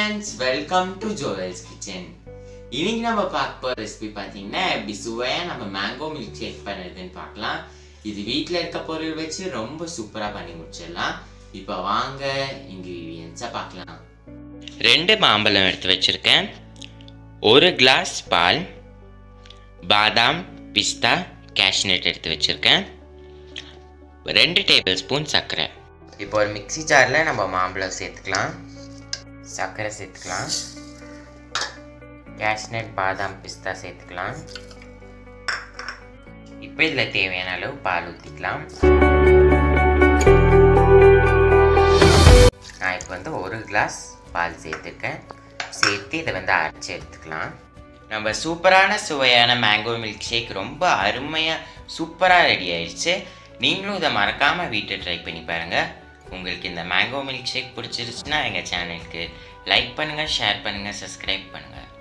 friends welcome to Jovel's kitchen இன்னைக்கு நம்ம பார்க்க போகிற ரெசிபி பார்த்தீங்கன்னா எப்படி சுவையாக நம்ம மேங்கோ மில்க் ஷேக் பண்ணுறதுன்னு பார்க்கலாம் இது வீட்டில் இருக்க பொருள் வச்சு ரொம்ப சூப்பராக பண்ணி முடிச்சிடலாம் இப்போ வாங்க இன்க்ரீடியன்ஸை பார்க்கலாம் ரெண்டு மாம்பழம் எடுத்து வச்சுருக்கேன் ஒரு கிளாஸ் பால் பாதாம் பிஸ்தா கேஷ்நட் எடுத்து வச்சுருக்கேன் ரெண்டு டேபிள் ஸ்பூன் சர்க்கரை இப்போ ஒரு மிக்ஸி ஜாரில் நம்ம மாம்பழம் சேர்த்துக்கலாம் சர்க்கரை சேர்த்துக்கலாம் கேஷ்நட் பாதாம் பிஸ்தா சேர்த்துக்கலாம் இப்போ இதில் தேவையான அளவு பால் ஊற்றிக்கலாம் நான் இப்போ வந்து ஒரு கிளாஸ் பால் சேர்த்துருக்கேன் சேர்த்து இதை வந்து அரைச்சி எடுத்துக்கலாம் நம்ம சூப்பரான சுவையான மேங்கோ மில்க் ஷேக் ரொம்ப அருமையாக சூப்பராக ரெடி ஆயிடுச்சு நீங்களும் இதை மறக்காமல் வீட்டை ட்ரை பண்ணி பாருங்கள் உங்களுக்கு இந்த மேங்கோ மில்க் ஷேக் பிடிச்சிருச்சுன்னா எங்கள் சேனலுக்கு லைக் பண்ணுங்கள் ஷேர் பண்ணுங்கள் சப்ஸ்கிரைப் பண்ணுங்கள்